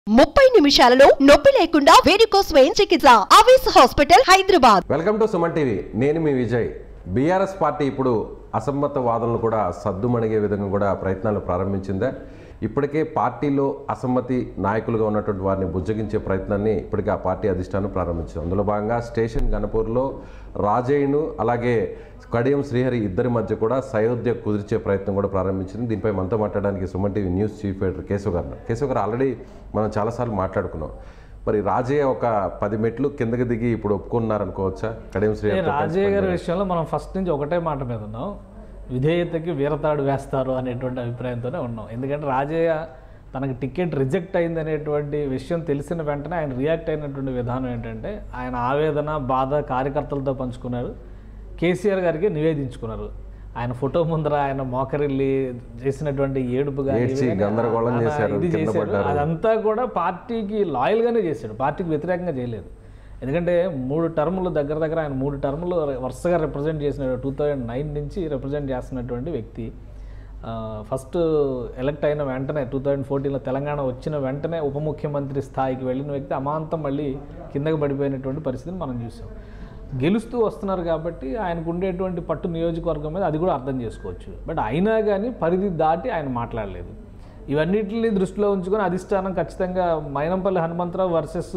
ముప్పై నిమిషాలలో నొప్పి లేకుండా వేడికోస్ స్వయం చికిత్స ఆవేశ hospital Hyderabad welcome to Suman TV నేను మీ విజయ్ బీఆర్ఎస్ పార్టీ ఇప్పుడు అసమ్మత వాదనలు కూడా సద్దుమణిగే విధంగా కూడా ప్రయత్నాలు ప్రారంభించిందా ఇప్పటికే పార్టీలో అసమ్మతి నాయకులుగా ఉన్నటువంటి వారిని బుజ్జగించే ప్రయత్నాన్ని ఇప్పటికే ఆ పార్టీ అధిష్టానం ప్రారంభించింది అందులో భాగంగా స్టేషన్ గణపూర్లో రాజయ్యను అలాగే కడియం శ్రీహరి ఇద్దరి మధ్య కూడా సయోధ్య కుదిర్చే ప్రయత్నం కూడా ప్రారంభించింది దీనిపై మనతో మాట్లాడడానికి Suman TV news chief editor Keshav గారు ఉన్నారు. కేశవ్ గారు ఆల్రెడీ మనం చాలాసార్లు మాట్లాడుకున్నాం మరి రాజయ్య ఒక పది మెట్లు కిందకి దిగి ఇప్పుడు ఒప్పుకున్నారనుకోవచ్చా కడియం శ్రీ ఏ రాజయ్య గారి విషయంలో మనం ఫస్ట్ నుంచి ఒకటే మాట మీద ఉన్నాం విధేయతకి వీరతాడు వేస్తారు అనేటువంటి అభిప్రాయంతోనే ఉన్నాం ఎందుకంటే రాజయ్య తనకి టికెట్ రిజెక్ట్ అయింది అనేటువంటి విషయం తెలిసిన వెంటనే ఆయన రియాక్ట్ అయినటువంటి విధానం ఏంటంటే ఆయన ఆవేదన బాధ కార్యకర్తలతో పంచుకున్నారు కేసీఆర్ గారికి నివేదించుకున్నారు ఆయన ఫోటో ముందర ఆయన మోకరిల్లి చేసినటువంటి ఏడుపు కానీ ఏడ్చి ఇవి కానీ గందరగోళం ఆయన చేశారు, ఇది కింద చేశారు పడ్డారు. అదంతా కూడా పార్టీకి లాయల్గానే చేశాడు పార్టీకి వ్యతిరేకంగా చేయలేదు ఎందుకంటే మూడు టర్ములు దగ్గర దగ్గర ఆయన మూడు టర్ములు వరుసగా రిప్రజెంట్ చేసిన టూ థౌజండ్ నైన్ నుంచి రిప్రజెంట్ చేస్తున్నటువంటి వ్యక్తి ఆ, ఫస్ట్ ఎలక్ట్ అయిన వెంటనే టూ థౌజండ్ ఫోర్టీన్లో తెలంగాణ వచ్చిన వెంటనే ఉప ముఖ్యమంత్రి స్థాయికి వెళ్ళిన వ్యక్తి అమాంతం మళ్ళీ కిందకి పడిపోయినటువంటి పరిస్థితిని మనం చూసాం గెలుస్తూ వస్తున్నారు కాబట్టి ఆయనకు ఉండేటువంటి పట్టు నియోజకవర్గం మీద అది కూడా అర్థం చేసుకోవచ్చు బట్ అయినా కానీ పరిధి దాటి ఆయన మాట్లాడలేదు ఇవన్నిటిని దృష్టిలో ఉంచుకొని అధిష్టానం ఖచ్చితంగా మైనంపల్లి హనుమంతరావు వర్సెస్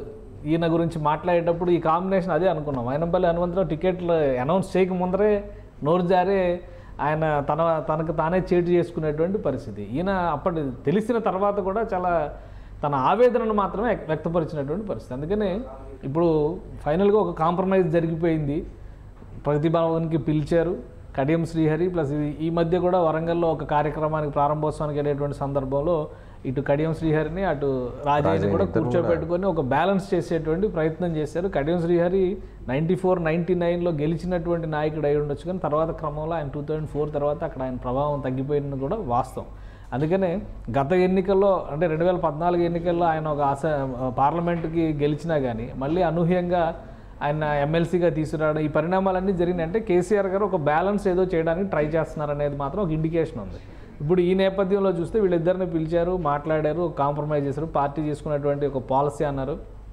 ఈయన గురించి మాట్లాడేటప్పుడు ఈ కాంబినేషన్ అదే అనుకున్నాం మైనంపల్లి హనుమంతరావు టికెట్లు అనౌన్స్ చేయక ముందరే నోరు జారే ఆయన తన తనకు తానే చేటు చేసుకునేటువంటి పరిస్థితి ఈయన అప్పటి తెలిసిన తర్వాత కూడా చాలా తన ఆవేదనను మాత్రమే వ్యక్- వ్యక్తపరిచినటువంటి పరిస్థితి అందుకని ఇప్పుడు ఫైనల్గా ఒక కాంప్రమైజ్ జరిగిపోయింది ప్రతిభవన్కి పిలిచారు కడియం శ్రీహరి ప్లస్ ఇది ఈ మధ్య కూడా వరంగల్లో ఒక కార్యక్రమానికి ప్రారంభోత్సవానికి వెళ్ళేటువంటి సందర్భంలో ఇటు కడియం శ్రీహరిని అటు రాజయ్యని కూడా కూర్చోబెట్టుకొని ఒక బ్యాలెన్స్ చేసేటువంటి ప్రయత్నం చేశారు Kadiyam Srihari ninety four ninety నైన్లో గెలిచినటువంటి నాయకుడు అయి ఉండొచ్చు కానీ తర్వాత క్రమంలో ఆయన టూ థౌజండ్ ఫోర్ తర్వాత అక్కడ ఆయన ప్రభావం తగ్గిపోయింది కూడా వాస్తవం అందుకనే గత ఎన్నికల్లో అంటే రెండు వేల పద్నాలుగు ఎన్నికల్లో ఆయన ఒక అస పార్లమెంటుకి గెలిచినా కానీ మళ్ళీ అనూహ్యంగా ఆయన ఎమ్మెల్సీగా తీసుకురావడం ఈ పరిణామాలన్నీ జరిగినాయి అంటే కేసీఆర్ గారు ఒక బ్యాలెన్స్ ఏదో చేయడానికి ట్రై చేస్తున్నారు అనేది మాత్రం ఒక ఇండికేషన్ ఉంది ఇప్పుడు ఈ నేపథ్యంలో చూస్తే వీళ్ళిద్దరిని పిలిచారు మాట్లాడారు కాంప్రమైజ్ చేశారు పార్టీ చేసుకున్నటువంటి ఒక పాలసీ అన్నారు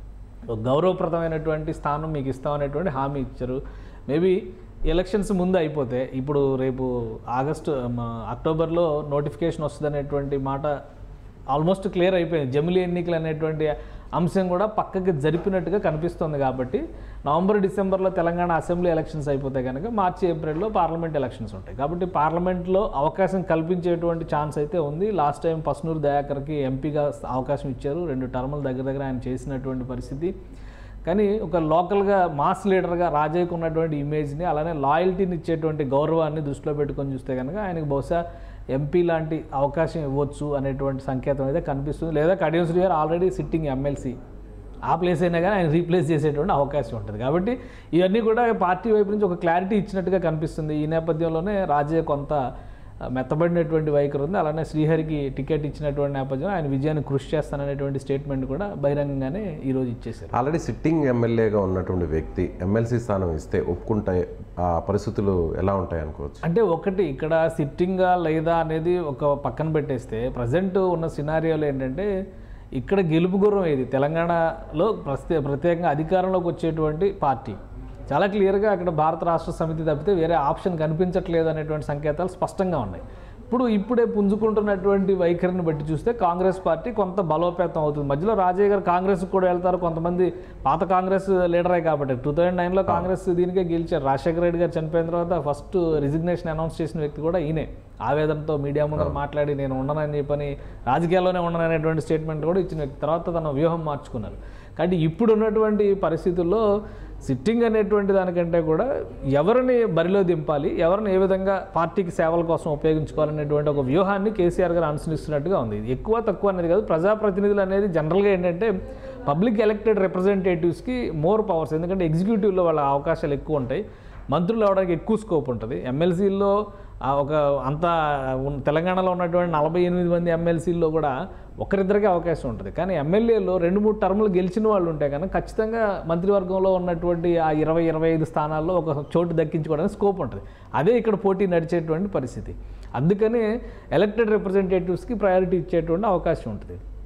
ఒక గౌరవప్రదమైనటువంటి స్థానం మీకు ఇస్తామనేటువంటి హామీ ఇచ్చారు మేబీ ఎలక్షన్స్ ముందు అయిపోతే ఇప్పుడు రేపు ఆగస్టు మ, అక్టోబర్లో నోటిఫికేషన్ వస్తుందనేటువంటి మాట ఆల్మోస్ట్ క్లియర్ అయిపోయింది జమిలీ ఎన్నికలు అనేటువంటి అంశం కూడా పక్కకి జరిపినట్టుగా కనిపిస్తుంది కాబట్టి నవంబర్ డిసెంబర్లో తెలంగాణ అసెంబ్లీ ఎలక్షన్స్ అయిపోతే కనుక మార్చి ఏప్రిల్లో పార్లమెంట్ ఎలక్షన్స్ ఉంటాయి కాబట్టి పార్లమెంట్లో అవకాశం కల్పించేటువంటి ఛాన్స్ అయితే ఉంది లాస్ట్ టైం పస్నూరు దయాకర్కి ఎంపీగా అవకాశం ఇచ్చారు రెండు టర్ముల దగ్గర దగ్గర ఆయన చేసినటువంటి పరిస్థితి కానీ ఒక లోకల్గా మాస్ లీడర్గా రాజయ్యకు ఉన్నటువంటి ఇమేజ్ని అలానే లాయల్టీని ఇచ్చేటువంటి గౌరవాన్ని దృష్టిలో పెట్టుకొని చూస్తే కనుక ఆయనకు బహుశా ఎంపీ లాంటి అవకాశం ఇవ్వచ్చు అనేటువంటి సంకేతం అయితే కనిపిస్తుంది లేదా కడియం శ్రీ గారు ఆల్రెడీ సిట్టింగ్ ఎమ్మెల్సీ ఆ ప్లేస్ అయినా కానీ ఆయన రీప్లేస్ చేసేటువంటి అవకాశం ఉంటుంది కాబట్టి ఇవన్నీ కూడా పార్టీ వైపు నుంచి ఒక క్లారిటీ ఇచ్చినట్టుగా కనిపిస్తుంది ఈ నేపథ్యంలోనే రాజయ్య కొంత ఆ, మెత్తబడినటువంటి వైఖరి ఉంది అలానే శ్రీహరికి టికెట్ ఇచ్చినటువంటి నేపథ్యంలో ఆయన విజయాన్ని కృషి చేస్తాననేటువంటి స్టేట్మెంట్ కూడా బహిరంగంగానే ఈరోజు ఇచ్చేశారు ఆల్రెడీ సిట్టింగ్ ఎమ్మెల్యేగా ఉన్నటువంటి వ్యక్తి ఎమ్మెల్సీ స్థానం ఇస్తే ఒప్పుకుంటాయి ఆ పరిస్థితులు ఎలా ఉంటాయి అనుకోవచ్చు అంటే ఒకటి ఇక్కడ సిట్టింగా లేదా అనేది ఒక పక్కన పెట్టేస్తే ప్రజెంట్ ఉన్న సినారియోలో ఏంటంటే ఇక్కడ గెలుపు గుర్రం ఏది తెలంగాణలో ప్రస్తే ప్రత్యేకంగా అధికారంలోకి వచ్చేటువంటి పార్టీ చాలా క్లియర్గా అక్కడ భారత రాష్ట్ర సమితి తప్పితే వేరే ఆప్షన్ కనిపించట్లేదు అనేటువంటి సంకేతాలు స్పష్టంగా ఉన్నాయి ఇప్పుడు ఇప్పుడే పుంజుకుంటున్నటువంటి వైఖరిని బట్టి చూస్తే కాంగ్రెస్ పార్టీ కొంత బలోపేతం అవుతుంది మధ్యలో రాజయ్య గారు కాంగ్రెస్ కూడా వెళ్తారు కొంతమంది పాత కాంగ్రెస్ లీడరే కాబట్టి టూ థౌజండ్ నైన్లో కాంగ్రెస్ దీనికే గెలిచారు రాజశేఖర రెడ్డి గారు చనిపోయిన తర్వాత ఫస్ట్ రిజిగ్నేషన్ అనౌన్స్ చేసిన వ్యక్తి కూడా ఈయనే ఆవేదనతో మీడియా ముందర మాట్లాడి నేను ఉండనని చెప్పని రాజకీయాల్లోనే ఉండననేటువంటి స్టేట్మెంట్ కూడా ఇచ్చిన వ్యక్తి తర్వాత తన వ్యూహం మార్చుకున్నారు కాబట్టి ఇప్పుడు ఉన్నటువంటి పరిస్థితుల్లో సిట్టింగ్ అనేటువంటి దానికంటే కూడా ఎవరిని బరిలో దింపాలి ఎవరిని ఏ విధంగా పార్టీకి సేవల కోసం ఉపయోగించుకోవాలనేటువంటి ఒక వ్యూహాన్ని కేసీఆర్ గారు అనుసరిస్తున్నట్టుగా ఉంది ఇది ఎక్కువ తక్కువ అనేది కాదు ప్రజాప్రతినిధులు అనేది జనరల్గా ఏంటంటే పబ్లిక్ ఎలక్టెడ్ రిప్రజెంటేటివ్స్కి మోర్ పవర్స్ ఎందుకంటే ఎగ్జిక్యూటివ్లో వాళ్ళ అవకాశాలు ఎక్కువ ఉంటాయి మంత్రులు అవడానికి ఎక్కువ స్కోప్ ఉంటుంది ఎమ్మెల్సీల్లో ఆ ఒక అంత ఉన్న- తెలంగాణలో ఉన్నటువంటి నలభై ఎనిమిది మంది ఎమ్మెల్సీల్లో కూడా ఒకరిద్దరికే అవకాశం ఉంటుంది కానీ ఎమ్మెల్యేలో రెండు మూడు టర్ములు గెలిచిన వాళ్ళు ఉంటే కనుక ఖచ్చితంగా మంత్రివర్గంలో ఉన్నటువంటి ఆ ఇరవై ఇరవై ఐదు స్థానాల్లో ఒక చోటు దక్కించుకోవడానికి స్కోప్ ఉంటుంది అదే ఇక్కడ పోటీ నడిచేటువంటి పరిస్థితి అందుకనే ఎలక్టెడ్ రిప్రజెంటేటివ్స్కి ప్రయారిటీ ఇచ్చేటువంటి అవకాశం ఉంటుంది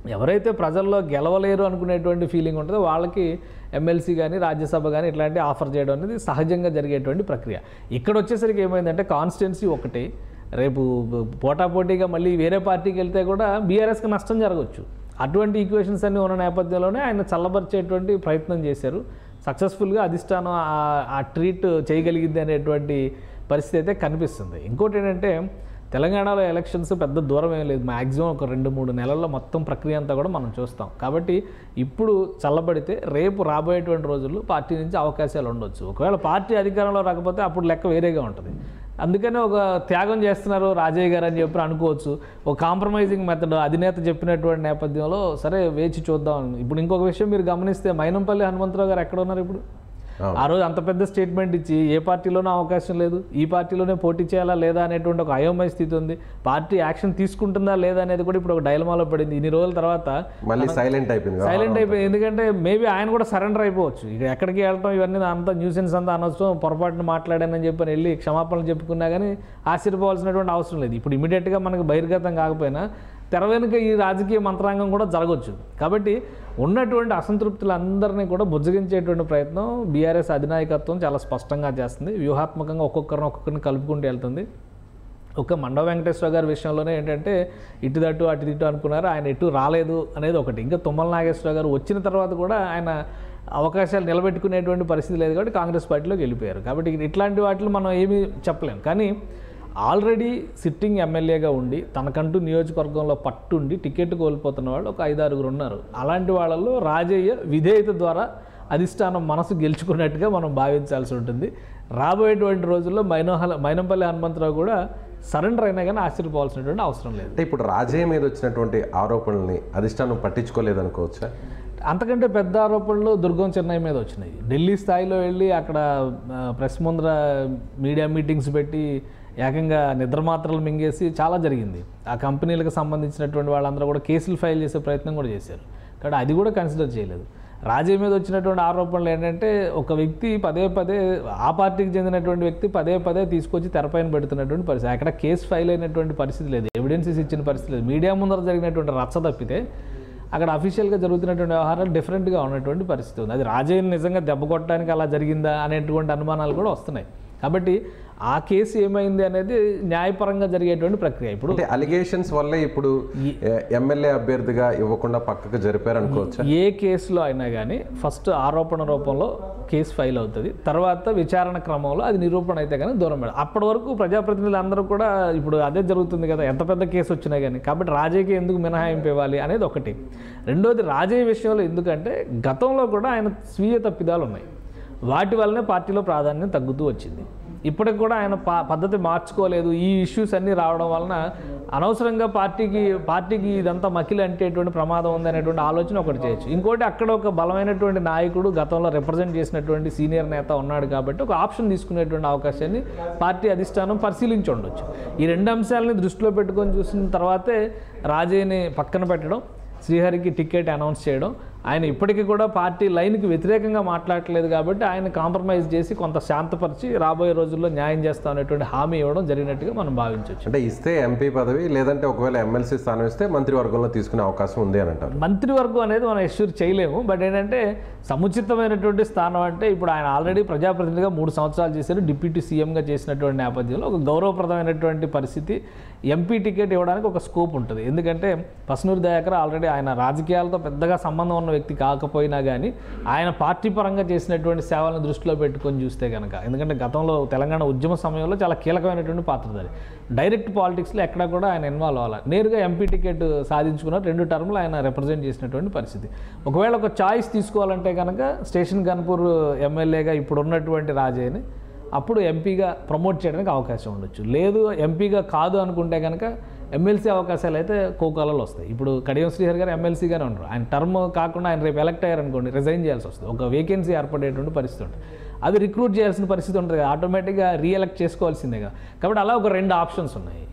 ఎవరైతే ప్రజల్లో గెలవలేరు అనుకునేటువంటి ఫీలింగ్ ఉంటుందో వాళ్ళకి ఎమ్మెల్సీ కానీ రాజ్యసభ కానీ ఇట్లాంటి ఆఫర్ చేయడం అనేది సహజంగా జరిగేటువంటి ప్రక్రియ ఇక్కడ వచ్చేసరికి ఏమైందంటే కాన్స్టిట్యున్సీ ఒకటి రేపు పోటాపోటీగా మళ్ళీ వేరే పార్టీకి వెళ్తే కూడా బీఆర్ఎస్కి నష్టం జరగవచ్చు అటువంటి ఈక్వేషన్స్ అన్నీ ఉన్న నేపథ్యంలోనే ఆయన చల్లబరిచేటువంటి ప్రయత్నం చేశారు సక్సెస్ఫుల్గా అధిష్టానం ఆ- ఆ ట్రీట్ చేయగలిగింది అనేటువంటి పరిస్థితి అయితే కనిపిస్తుంది ఇంకోటి ఏంటంటే తెలంగాణలో ఎలక్షన్స్ పెద్ద దూరం ఏం లేదు మ్యాక్సిమం ఒక రెండు మూడు నెలల్లో మొత్తం ప్రక్రియ అంతా కూడా మనం చూస్తాం కాబట్టి ఇప్పుడు చల్లబడితే రేపు రాబోయేటువంటి రోజుల్లో పార్టీ నుంచి అవకాశాలు ఉండొచ్చు ఒకవేళ పార్టీ అధికారంలో రాకపోతే అప్పుడు లెక్క వేరేగా ఉంటుంది అందుకనే ఒక త్యాగం చేస్తున్నారు రాజయ్య గారు అని చెప్పి అనుకోవచ్చు ఒక కాంప్రమైజింగ్ మెథడ్ అధినేత చెప్పినటువంటి నేపథ్యంలో సరే వేచి చూద్దాం ఇప్పుడు ఇంకొక విషయం మీరు గమనిస్తే మైనంపల్లి హనుమంతరావు గారు ఎక్కడ ఉన్నారు ఇప్పుడు ఆ రోజు అంత పెద్ద స్టేట్మెంట్ ఇచ్చి ఏ పార్టీలోనూ అవకాశం లేదు ఈ పార్టీలోనే పోటీ చేయాలా లేదా అనేటువంటి ఒక అయోమయ స్థితి ఉంది పార్టీ యాక్షన్ తీసుకుంటుందా లేదా అనేది కూడా ఇప్పుడు ఒక డైలమాలో పడింది ఇన్ని రోజుల తర్వాత మళ్ళీ సైలెంట్ అయిపోయింది సైలెంట్ అయిపోయింది ఎందుకంటే మేబీ ఆయన కూడా సరెండర్ అయిపోవచ్చు ఇక ఎక్కడికి వెళ్ళటం ఇవన్నీ అంతా న్యూసెన్స్ అంతా అనవసరం పొరపాటున మాట్లాడానని చెప్పని వెళ్ళి క్షమాపణలు చెప్పుకున్నా కానీ ఆశ్చర్యపోవాల్సినటువంటి అవసరం లేదు ఇప్పుడు ఇమీడియట్గా మనకు బహిర్గతం కాకపోయినా తెర వెనుక ఈ రాజకీయ మంత్రాంగం కూడా జరగవచ్చు కాబట్టి ఉన్నటువంటి అసంతృప్తులందరినీ కూడా బుజ్జగించేటువంటి ప్రయత్నం బీఆర్ఎస్ అధినాయకత్వం చాలా స్పష్టంగా చేస్తుంది వ్యూహాత్మకంగా ఒక్కొక్కరిని ఒక్కొక్కరిని కలుపుకుంటూ వెళ్తుంది ఒక మండవ వెంకటేశ్వర గారి విషయంలోనే ఏంటంటే ఇటు దట్టు అటు ఇటు అనుకున్నారు ఆయన ఎటు రాలేదు అనేది ఒకటి ఇంకా తుమ్మల నాగేశ్వర గారు వచ్చిన తర్వాత కూడా ఆయన అవకాశాలు నిలబెట్టుకునేటువంటి పరిస్థితి లేదు కాబట్టి కాంగ్రెస్ పార్టీలోకి వెళ్ళిపోయారు కాబట్టి ఇట్లాంటి వాటిలో మనం ఏమీ చెప్పలేం కానీ ఆల్రెడీ సిట్టింగ్ ఎమ్మెల్యేగా ఉండి తనకంటూ నియోజకవర్గంలో పట్టుండి టికెట్ కోల్పోతున్న వాళ్ళు ఒక ఐదారుగురు ఉన్నారు అలాంటి వాళ్ళలో రాజయ్య విధేయత ద్వారా అధిష్టానం మనసు గెలుచుకున్నట్టుగా మనం భావించాల్సి ఉంటుంది రాబోయేటువంటి రోజుల్లో మైనోహల మైనంపల్లి హనుమంతరావు కూడా సరెండర్ అయినా కానీ ఆశ్చర్యపోవాల్సినటువంటి అవసరం లేదు అంటే ఇప్పుడు రాజయ్య మీద వచ్చినటువంటి ఆరోపణల్ని అధిష్టానం పట్టించుకోలేదనుకోవచ్చా అంతకంటే పెద్ద ఆరోపణలు దుర్గం చెన్నై మీద వచ్చినాయి ఢిల్లీ స్థాయిలో వెళ్ళి అక్కడ ఆ, ప్రెస్ ముందర మీడియా మీటింగ్స్ పెట్టి ఏకంగా నిద్రమాత్రలు మింగేసి చాలా జరిగింది ఆ కంపెనీలకు సంబంధించినటువంటి వాళ్ళందరూ కూడా కేసులు ఫైల్ చేసే ప్రయత్నం కూడా చేశారు కాబట్టి అది కూడా కన్సిడర్ చేయలేదు రాజయ్య మీద వచ్చినటువంటి ఆరోపణలు ఏంటంటే ఒక వ్యక్తి పదే పదే ఆ పార్టీకి చెందినటువంటి వ్యక్తి పదే పదే తీసుకొచ్చి తెరపైన పెడుతున్నటువంటి పరిస్థితి అక్కడ కేసు ఫైల్ అయినటువంటి పరిస్థితి లేదు ఎవిడెన్సెస్ ఇచ్చిన పరిస్థితి లేదు మీడియా ముందర జరిగినటువంటి రచ్చ తప్పితే అక్కడ అఫీషియల్గా జరుగుతున్నటువంటి వ్యవహారాలు డిఫరెంట్గా ఉన్నటువంటి పరిస్థితి ఉంది అది రాజయ్యని నిజంగా దెబ్బ కొట్టడానికి అలా జరిగిందా అనేటువంటి అనుమానాలు కూడా వస్తున్నాయి కాబట్టి ఆ కేసు ఏమైంది అనేది న్యాయపరంగా జరిగేటువంటి ప్రక్రియ ఇప్పుడు అంటే అలిగేషన్స్ వల్లే ఇప్పుడు ఎమ్మెల్యే అభ్యర్థిగా ఇవ్వకుండా పక్కకు జరిపారనుకోవచ్చా ఏ కేసులో అయినా కానీ ఫస్ట్ ఆరోపణ రూపంలో కేసు ఫైల్ అవుతుంది తర్వాత విచారణ క్రమంలో అది నిరూపణ అయితే కానీ దూరం పెడతారు అప్పటి వరకు ప్రజాప్రతినిధులు అందరూ కూడా ఇప్పుడు అదే జరుగుతుంది కదా ఎంత పెద్ద కేసు వచ్చినా కానీ కాబట్టి రాజయ్యకి ఎందుకు మినహాయింపు ఇవ్వాలి అనేది ఒకటి రెండోది రాజయ్య విషయంలో ఎందుకంటే గతంలో కూడా ఆయన స్వీయ తప్పిదాలు ఉన్నాయి వాటి వల్లనే పార్టీలో ప్రాధాన్యం తగ్గుతూ వచ్చింది ఇప్పటికి కూడా ఆయన పా పద్ధతి మార్చుకోలేదు ఈ ఇష్యూస్ అన్నీ రావడం వలన అనవసరంగా పార్టీకి పార్టీకి ఇదంతా మకిలి అంటేటువంటి ప్రమాదం ఉంది అనేటువంటి ఆలోచన ఒకటి చేయొచ్చు ఇంకోటి అక్కడ ఒక బలమైనటువంటి నాయకుడు గతంలో రిప్రజెంట్ చేసినటువంటి సీనియర్ నేత ఉన్నాడు కాబట్టి ఒక ఆప్షన్ తీసుకునేటువంటి అవకాశాన్ని పార్టీ అధిష్టానం పరిశీలించి ఉండొచ్చు ఈ రెండు అంశాలని దృష్టిలో పెట్టుకొని చూసిన తర్వాతే రాజయ్యని పక్కన పెట్టడం శ్రీహరికి టికెట్ అనౌన్స్ చేయడం ఆయన ఇప్పటికీ కూడా పార్టీ లైన్కి వ్యతిరేకంగా మాట్లాడట్లేదు కాబట్టి ఆయన కాంప్రమైజ్ చేసి కొంత శాంతపరిచి రాబోయే రోజుల్లో న్యాయం చేస్తాం అనేటువంటి హామీ ఇవ్వడం జరిగినట్టుగా మనం భావించవచ్చు అంటే ఇస్తే ఎంపీ పదవి లేదంటే ఒకవేళ ఎమ్మెల్సీ స్థానం ఇస్తే మంత్రివర్గంలో తీసుకునే అవకాశం ఉంది అని అంటారు మంత్రివర్గం అనేది మనం ఎష్యూర్ చేయలేము బట్ ఏంటంటే సముచితమైనటువంటి స్థానం అంటే ఇప్పుడు ఆయన ఆల్రెడీ ప్రజాప్రతినిధిగా మూడు సంవత్సరాలు చేశారు డిప్యూటీ సీఎంగా చేసినటువంటి నేపథ్యంలో ఒక గౌరవప్రదమైనటువంటి పరిస్థితి ఎంపీ టికెట్ ఇవ్వడానికి ఒక స్కోప్ ఉంటుంది ఎందుకంటే పసునూరు దయాకర్ ఆల్రెడీ ఆయన రాజకీయాలతో పెద్దగా సంబంధం ఉన్న వ్యక్తి కాకపోయినా కానీ ఆయన పార్టీ పరంగా చేసినటువంటి సేవలను దృష్టిలో పెట్టుకొని చూస్తే కనుక ఎందుకంటే గతంలో తెలంగాణ ఉద్యమ సమయంలో చాలా కీలకమైనటువంటి పాత్రధారి డైరెక్ట్ పాలిటిక్స్లో ఎక్కడా కూడా ఆయన ఇన్వాల్వ్ అవ్వాలి నేరుగా ఎంపీ టికెట్ సాధించుకున్న రెండు టర్మ్లు ఆయన రిప్రజెంట్ చేసినటువంటి పరిస్థితి ఒకవేళ ఒక చాయిస్ తీసుకోవాలంటే కనుక స్టేషన్ గన్పూర్ ఎమ్మెల్యేగా ఇప్పుడు ఉన్నటువంటి రాజయ్యని అప్పుడు ఎంపీగా ప్రమోట్ చేయడానికి అవకాశం ఉండొచ్చు లేదు ఎంపీగా కాదు అనుకుంటే కనుక ఎమ్మెల్సీ అవకాశాలు అయితే కోకాలలో వస్తాయి ఇప్పుడు కడియం శ్రీహరి గారు ఎమ్మెల్సీగానే ఉంటారు ఆయన టర్మ్ కాకుండా ఆయన రేపు ఎలక్ట్ అయ్యారు అనుకోండి రిజైన్ చేయాల్సి వస్తుంది ఒక వేకెన్సీ ఏర్పడేటువంటి పరిస్థితి ఉంటుంది అది రిక్రూట్ చేయాల్సిన పరిస్థితి ఉంటుంది కదా ఆటోమేటిక్గా రీఎలెక్ట్ చేసుకోవాల్సిందే కదా కాబట్టి అలా ఒక రెండు ఆప్షన్స్ ఉన్నాయి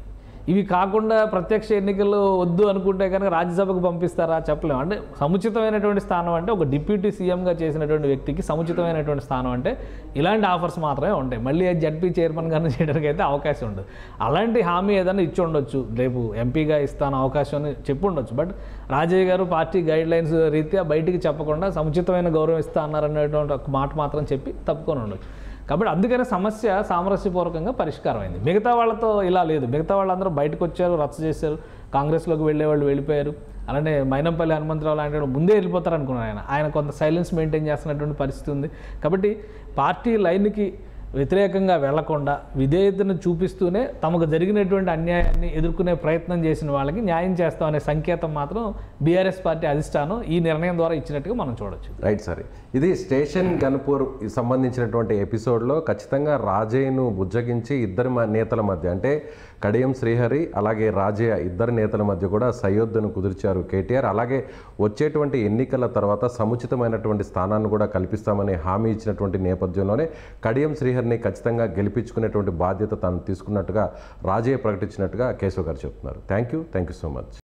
ఇవి కాకుండా ప్రత్యక్ష ఎన్నికలు వద్దు అనుకుంటే కనుక రాజ్యసభకు పంపిస్తారా చెప్పలేము అంటే సముచితమైనటువంటి స్థానం అంటే ఒక డిప్యూటీ సీఎంగా చేసినటువంటి వ్యక్తికి సముచితమైనటువంటి స్థానం అంటే ఇలాంటి ఆఫర్స్ మాత్రమే ఉంటాయి మళ్ళీ జడ్పీ చైర్మన్ గారిని చేయడానికి అయితే అవకాశం ఉండదు అలాంటి హామీ ఏదైనా ఇచ్చి ఉండొచ్చు రేపు ఎంపీగా ఇస్తాను అవకాశం అని చెప్పి ఉండొచ్చు బట్ రాజయ్య గారు పార్టీ గైడ్ లైన్స్ రీత్యా బయటికి చెప్పకుండా సముచితమైన గౌరవం ఇస్తా అన్నారనేటువంటి ఒక మాట మాత్రం చెప్పి తప్పుకొని ఉండొచ్చు కాబట్టి అందుకనే సమస్య సామరస్యపూర్వకంగా పరిష్కారం అయింది మిగతా వాళ్ళతో ఇలా లేదు మిగతా వాళ్ళందరూ బయటకు వచ్చారు రచ్చ చేశారు కాంగ్రెస్లోకి వెళ్ళే వాళ్ళు వెళ్ళిపోయారు అలానే మైనంపల్లి హనుమంతరావు లాంటి వాడు ముందే వెళ్ళిపోతారు అనుకున్నాను ఆయన ఆయన కొంత సైలెన్స్ మెయింటైన్ చేస్తున్నటువంటి పరిస్థితి ఉంది కాబట్టి పార్టీ లైన్కి వ్యతిరేకంగా వెళ్లకుండా విధేయతను చూపిస్తూనే తమకు జరిగినటువంటి అన్యాయాన్ని ఎదుర్కొనే ప్రయత్నం చేసిన వాళ్ళకి న్యాయం చేస్తాం అనే సంకేతం మాత్రం బీఆర్ఎస్ పార్టీ అధిష్టానం ఈ నిర్ణయం ద్వారా ఇచ్చినట్టుగా మనం చూడొచ్చు రైట్ సార్ ఇది స్టేషన్ గన్పూర్ సంబంధించినటువంటి ఎపిసోడ్లో ఖచ్చితంగా రాజయ్యను బుజ్జగించి ఇద్దరి మ- నేతల మధ్య అంటే కడియం శ్రీహరి అలాగే రాజయ్య ఇద్దరు నేతల మధ్య కూడా సయోధ్యను కుదిర్చారు కేటీఆర్ అలాగే వచ్చేటువంటి ఎన్నికల తర్వాత సముచితమైనటువంటి స్థానాన్ని కూడా కల్పిస్తామని హామీ ఇచ్చినటువంటి నేపథ్యంలోనే కడియం శ్రీహరిని ఖచ్చితంగా గెలిపించుకునేటువంటి బాధ్యత తాను తీసుకున్నట్టుగా రాజయ్య ప్రకటించినట్టుగా కేశవ్ గారు చెప్తున్నారు thank you thank you so much